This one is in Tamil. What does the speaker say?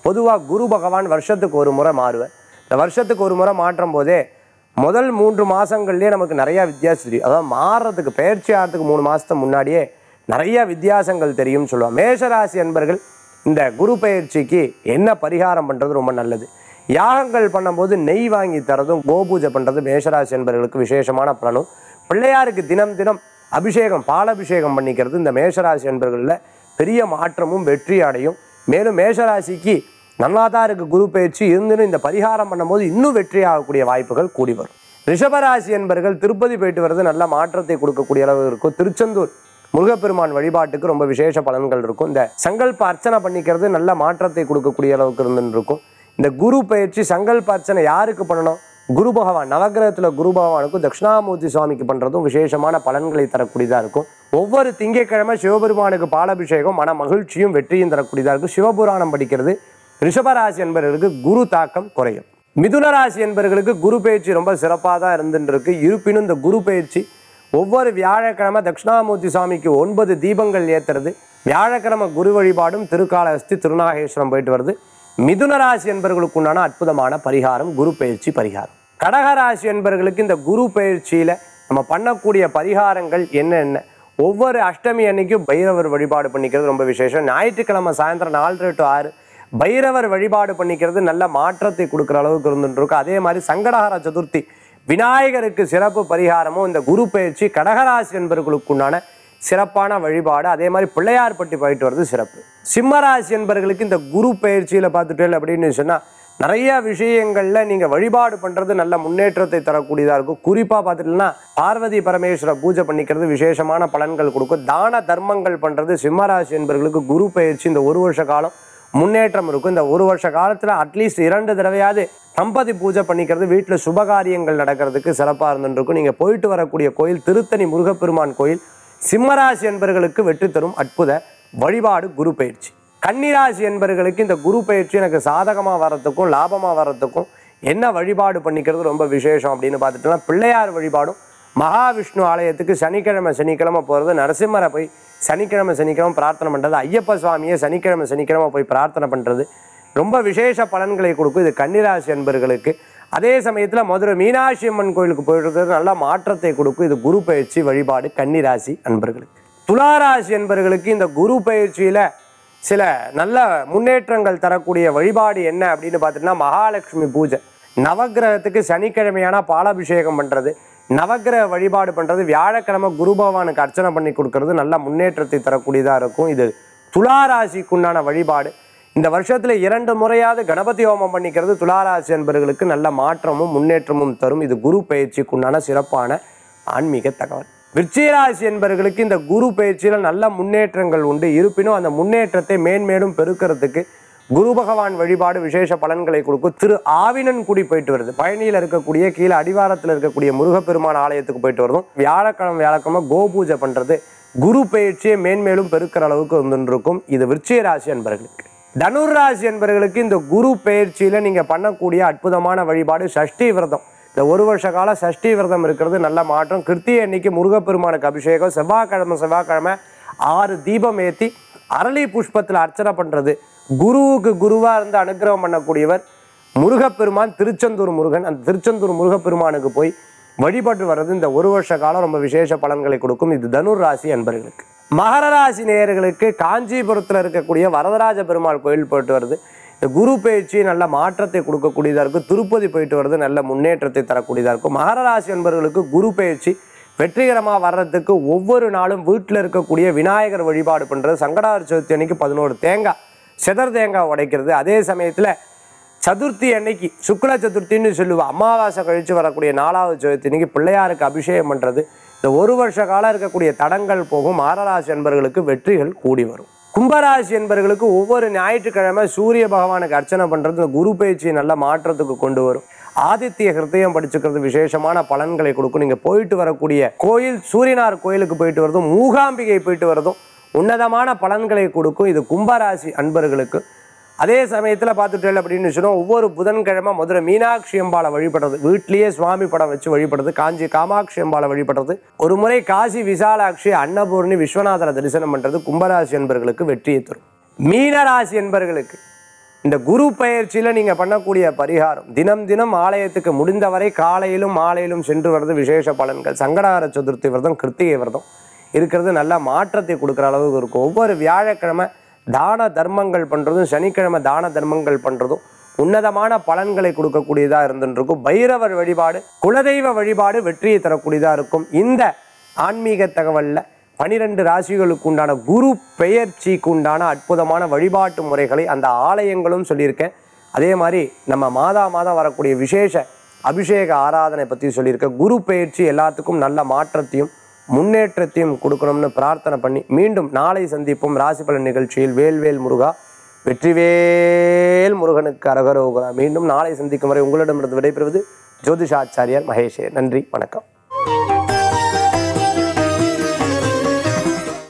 பொதுவாக குரு பகவான் வருஷத்துக்கு ஒரு முறை மாறுவார் இந்த வருஷத்துக்கு ஒரு முறை மாற்றும் போதே முதல் மூன்று மாதங்கள்லேயே நமக்கு நிறையா வித்தியாசம் தெரியும் அதாவது மாறுறதுக்கு பயிற்சி ஆகிறதுக்கு மூணு மாதத்துக்கு முன்னாடியே நிறைய வித்தியாசங்கள் தெரியும்னு சொல்லுவாங்க மேஷராசி அன்பர்கள் இந்த குரு பயிற்சிக்கு என்ன பரிகாரம் பண்ணுறது ரொம்ப நல்லது யாகங்கள் பண்ணும்போது நெய் வாங்கி தரதும் கோபூஜை பண்ணுறது மேஷராசி என்பவர்களுக்கு விசேஷமான பலனும் பிள்ளையாருக்கு தினம் தினம் அபிஷேகம் பாலாபிஷேகம் பண்ணிக்கிறது இந்த மேஷராசி என்பர்களில் பெரிய மாற்றமும் வெற்றி அடையும் மேலும் மேஷராசிக்கு நல்லா தான் இருக்குது குரு பயிற்சி இருந்துன்னு இந்த பரிகாரம் பண்ணும்போது இன்னும் வெற்றி ஆகக்கூடிய வாய்ப்புகள் கூடி வரும் ரிஷபராசி என்பர்கள் திருப்பதி போயிட்டு வர்றது நல்ல மாற்றத்தை கொடுக்கக்கூடிய அளவு இருக்கும் திருச்செந்தூர் முருகப்பெருமான் வழிபாட்டுக்கு ரொம்ப விசேஷ பலன்கள் இருக்கும் இந்த சங்கல்ப அர்ச்சனை பண்ணிக்கிறது நல்ல மாற்றத்தை கொடுக்கக்கூடிய அளவுக்கு இருந்துன்னு இருக்கும் இந்த குரு பயிற்சி சங்கல்ப அர்ச்சனை யாருக்கு பண்ணணும் குரு பகவான் நவகிரகத்தில் குரு பகவானுக்கும் தட்சிணாமூர்த்தி சுவாமிக்கு பண்ணுறதும் விசேஷமான பலன்களை தரக்கூடியதாக இருக்கும் ஒவ்வொரு திங்கட்கிழமை சிவபெருமானுக்கு பாலாபிஷேகம் மன மகிழ்ச்சியும் வெற்றியும் தரக்கூடியதாக இருக்கும் சிவபுராணம் படிக்கிறது ரிஷபராசி என்பவர்களுக்கு குரு தாக்கம் குறையும் மிதுன ராசி என்பவர்களுக்கு குரு பயிற்சி ரொம்ப சிறப்பாக தான் இருந்துட்டு இருக்கு இருப்பினும் இந்த குரு பயிற்சி ஒவ்வொரு வியாழக்கிழமை தட்சிணாமூர்த்தி சுவாமிக்கு ஒன்பது தீபங்கள் ஏத்துறது வியாழக்கிழமை குரு வழிபாடும் திருக்காலஹஸ்தி திருநாகேஸ்வரம் போயிட்டு வருது மிதுன ராசி என்பவர்களுக்கு உண்டான அற்புதமான பரிகாரம் குரு பயிற்சி பரிகாரம் கடக ராசி என்பவர்களுக்கு இந்த குரு பயிற்சியில நம்ம பண்ணக்கூடிய பரிகாரங்கள் என்னென்ன ஒவ்வொரு அஷ்டமி அன்னைக்கும் பைரவர் வழிபாடு பண்ணிக்கிறது ரொம்ப விசேஷம் ஞாயிற்றுக்கிழமை சாயந்தரம் நாலு டு ஆறு பைரவர் வழிபாடு பண்ணிக்கிறது நல்ல மாற்றத்தை கொடுக்குற அளவுக்கு இருந்துட்டு இருக்கும் அதே மாதிரி சங்கடஹர சதுர்த்தி விநாயகருக்கு சிறப்பு பரிகாரமும் இந்த குரு பயிற்சி கடகராசி என்பவர்களுக்கு உண்டான சிறப்பான வழிபாடு அதே மாதிரி பிள்ளையார்பட்டி போயிட்டு வர்றது சிறப்பு சிம்மராசி என்பவர்களுக்கு இந்த குரு பயிற்சியில் பார்த்துட்டேன் அப்படின்னு சொன்னால் நிறைய விஷயங்கள்ல நீங்க வழிபாடு பண்றது நல்ல முன்னேற்றத்தை தரக்கூடியதா இருக்கும் குறிப்பா பார்த்துட்டீங்கன்னா பார்வதி பரமேஸ்வர பூஜை பண்ணிக்கிறது விசேஷமான பலன்கள் கொடுக்கும் தான தர்மங்கள் பண்றது சிம்மராசி என்பவர்களுக்கு குரு பயிற்சி இந்த ஒரு வருஷ காலம் முன்னேற்றம் இருக்கும் இந்த ஒரு வருஷ காலத்துல அட்லீஸ்ட் இரண்டு தடவையாவது தம்பதி பூஜை பண்ணிக்கிறது வீட்டில் சுபகாரியங்கள் நடக்கிறதுக்கு சிறப்பாக இருந்துருக்கும் நீங்கள் போயிட்டு வரக்கூடிய கோயில் திருத்தணி முருகப்பெருமான் கோயில் சிம்மராசி என்பவர்களுக்கு வெற்றி தரும் அற்புத வழிபாடு குரு பயிற்சி கன்னிராசி என்பவர்களுக்கு இந்த குரு பயிற்சி எனக்கு சாதகமாக வர்றதுக்கும் லாபமாக வர்றதுக்கும் என்ன வழிபாடு பண்ணிக்கிறது ரொம்ப விசேஷம் அப்படின்னு பார்த்துட்டோம்னா பிள்ளையார் வழிபாடும் மகாவிஷ்ணு ஆலயத்துக்கு சனிக்கிழமை சனிக்கிழமை போகிறது நரசிம்மரை போய் சனிக்கிழமை சனிக்கிழமை பிரார்த்தனை பண்ணுறது ஐயப்ப சுவாமியை சனிக்கிழமை சனிக்கிழமை போய் பிரார்த்தனை பண்ணுறது ரொம்ப விசேஷ பலன்களை கொடுக்கும் இது கன்னிராசி என்பர்களுக்கு அதே சமயத்தில் மதுரை மீனாட்சி அம்மன் கோயிலுக்கு போயிடுறது நல்ல மாற்றத்தை கொடுக்கும் இது குரு பயிற்சி வழிபாடு கன்னிராசி அன்பர்களுக்கு துளாராசி என்பர்களுக்கு இந்த குரு பயிற்சியில் சில நல்ல முன்னேற்றங்கள் தரக்கூடிய வழிபாடு என்ன அப்படின்னு பார்த்தீங்கன்னா மகாலட்சுமி பூஜை நவக்கிரகத்துக்கு சனிக்கிழமையான பாலாபிஷேகம் பண்ணுறது நவக்கிரக வழிபாடு பண்ணுறது வியாழக்கிழமை குரு பகவானுக்கு அர்ச்சனை பண்ணி கொடுக்கறது நல்ல முன்னேற்றத்தை தரக்கூடியதாக இருக்கும் இது துளாராசிக்குண்டான வழிபாடு இந்த வருஷத்தில் இரண்டு முறையாவது கணபதி ஹோமம் பண்ணிக்கிறது துளாராசி என்பவர்களுக்கு நல்ல மாற்றமும் முன்னேற்றமும் தரும் இது குரு பயிற்சிக்குண்டான சிறப்பான ஆன்மீக தகவல் விருச்சிகராசி என்பவர்களுக்கு இந்த குரு பயிற்சியில் நல்ல முன்னேற்றங்கள் உண்டு இருப்பினும் அந்த முன்னேற்றத்தை மேன்மேலும் பெருக்கிறதுக்கு குரு பகவான் வழிபாடு விசேஷ பலன்களை கொடுக்கும் திரு ஆவினன்குடி போயிட்டு வருது பழனியில் இருக்கக்கூடிய கீழே அடிவாரத்தில் இருக்கக்கூடிய முருகப்பெருமான் ஆலயத்துக்கு போயிட்டு வரதும் வியாழக்கிழமை வியாழக்கிழமை கோபூஜை பண்ணுறது குரு பயிற்சியை மேன்மேலும் பெருக்கிற அளவுக்கு இருந்துருக்கும் இது விருச்சிக ராசி என்பவர்களுக்கு தனுர் ராசி என்பவர்களுக்கு இந்த குரு பயிற்சியில நீங்க பண்ணக்கூடிய அற்புதமான வழிபாடு சஷ்டி விரதம் இந்த ஒரு வருஷ கால சஷ்டி விரதம் இருக்கிறது நல்ல மாற்றம் கிருத்திய அன்னைக்கு முருகப்பெருமானுக்கு அபிஷேகம் செவ்வாய்க்கிழமை செவ்வாய்க்கிழமை ஆறு தீபம் ஏற்றி அரளி புஷ்பத்தில் அர்ச்சனை பண்றது குருவுக்கு குருவா இருந்து அனுக்கிரகம் பண்ணக்கூடியவர் முருகப்பெருமான் திருச்செந்தூர் முருகன் அந்த திருச்செந்தூர் முருகப்பெருமானுக்கு போய் வழிபட்டு வர்றது இந்த ஒரு வருஷ காலம் ரொம்ப விசேஷ பலன்களை கொடுக்கும் இது தனுர் ராசி அன்பர்களுக்கு மகர ராசி நேயர்களுக்கு காஞ்சிபுரத்தில் இருக்கக்கூடிய வரதராஜ பெருமாள் கோயில் போயிட்டு வருது இந்த குரு பயிற்சி நல்ல மாற்றத்தை கொடுக்கக்கூடியதாக இருக்கும் திருப்பதி போயிட்டு வருது நல்ல முன்னேற்றத்தை தரக்கூடியதாக இருக்கும் மகர ராசி என்பவர்களுக்கு குரு பயிற்சி வெற்றிகரமாக வர்றதுக்கு ஒவ்வொரு நாளும் வீட்டில் இருக்கக்கூடிய விநாயகர் வழிபாடு பண்ணுறது சங்கடார சதுர்த்தி அன்னைக்கு பதினோரு தேங்காய் செதர் தேங்காய் உடைக்கிறது அதே சமயத்தில் சதுர்த்தி அன்னைக்கு சுக்ல சதுர்த்தின்னு சொல்லுவோம் அமாவாசை கழித்து வரக்கூடிய நாலாவது சதுர்த்தி அன்னைக்கு பிள்ளையாருக்கு அபிஷேகம் பண்ணுறது இந்த ஒரு வருஷ காலம் இருக்கக்கூடிய தடங்கள் போகும் மாரராசி என்பவர்களுக்கு வெற்றிகள் கூடி வரும் கும்பராசி என்பவர்களுக்கு ஒவ்வொரு ஞாயிற்றுக்கிழமை சூரிய பகவானுக்கு அர்ச்சனை பண்ணுறது இந்த குரு பயிற்சியை நல்ல மாற்றத்துக்கு கொண்டு வரும் ஆதித்ய ஹிருதயம் படிச்சுக்கிறது விசேஷமான பலன்களை கொடுக்கும் நீங்கள் போயிட்டு வரக்கூடிய கோயில் சூரியனார் கோயிலுக்கு போயிட்டு வரதும் மூகாம்பிகை போயிட்டு வரதும் உன்னதமான பலன்களை கொடுக்கும் இது கும்பராசி அன்பர்களுக்கு அதே சமயத்தில் பார்த்துட்டேன் அப்படின்னு சொன்னால் ஒவ்வொரு புதன்கிழமை மதுரை மீனாட்சி அம்பாளை வழிபடுறது வீட்லேயே சுவாமி படம் வச்சு வழிபடுறது காஞ்சி காமாட்சி அம்பாளை வழிபடுறது ஒரு முறை காசி விசாலாட்சி அன்னபூர்ணி விஸ்வநாதரை தரிசனம் பண்ணுறது கும்பராசி என்பர்களுக்கு வெற்றியை தரும் மீனராசி என்பர்களுக்கு இந்த குரு பயிற்சியில் நீங்கள் பண்ணக்கூடிய பரிகாரம் தினம் தினம் ஆலயத்துக்கு முடிந்தவரை காலையிலும் மாலையிலும் சென்று வர்றது விசேஷ பலன்கள் சங்கடஹர சதுர்த்தி விரதம் கிருத்திகை விரதம் இருக்கிறது நல்ல மாற்றத்தை கொடுக்குற அளவுக்கு இருக்கும் ஒவ்வொரு வியாழக்கிழமை தான தர்மங்கள் பண்ணுறதும் சனிக்கிழமை தான தர்மங்கள் பண்ணுறதும் உன்னதமான பலன்களை கொடுக்கக்கூடியதாக இருந்துருக்கும் பைரவர் வழிபாடு குலதெய்வ வழிபாடு வெற்றியை தரக்கூடியதாக இருக்கும் இந்த ஆன்மீக தகவலில் பனிரெண்டு ராசிகளுக்கு உண்டான குரு பெயர்ச்சிக்கு உண்டான அற்புதமான வழிபாட்டு முறைகளை அந்த ஆலயங்களும் சொல்லியிருக்கேன் அதே மாதிரி நம்ம மாதா மாதம் வரக்கூடிய விசேஷ அபிஷேக ஆராதனை பற்றி சொல்லியிருக்கேன் குரு பெயர்ச்சி எல்லாத்துக்கும் நல்ல மாற்றத்தையும் முன்னேற்றத்தையும் கொடுக்கணும்னு பிரார்த்தனை பண்ணி மீண்டும் நாளை சந்திப்போம் ராசி பலன் நிகழ்ச்சியில் வேல்வேல் முருகா வெற்றிவேல் முருகனுக்கு அரகரோகரா மீண்டும் நாளை சந்திக்கும் வரை உங்களிடமிருந்து விடைபெறுவது ஜோதிஷாச்சாரியார் மகேஷே நன்றி வணக்கம்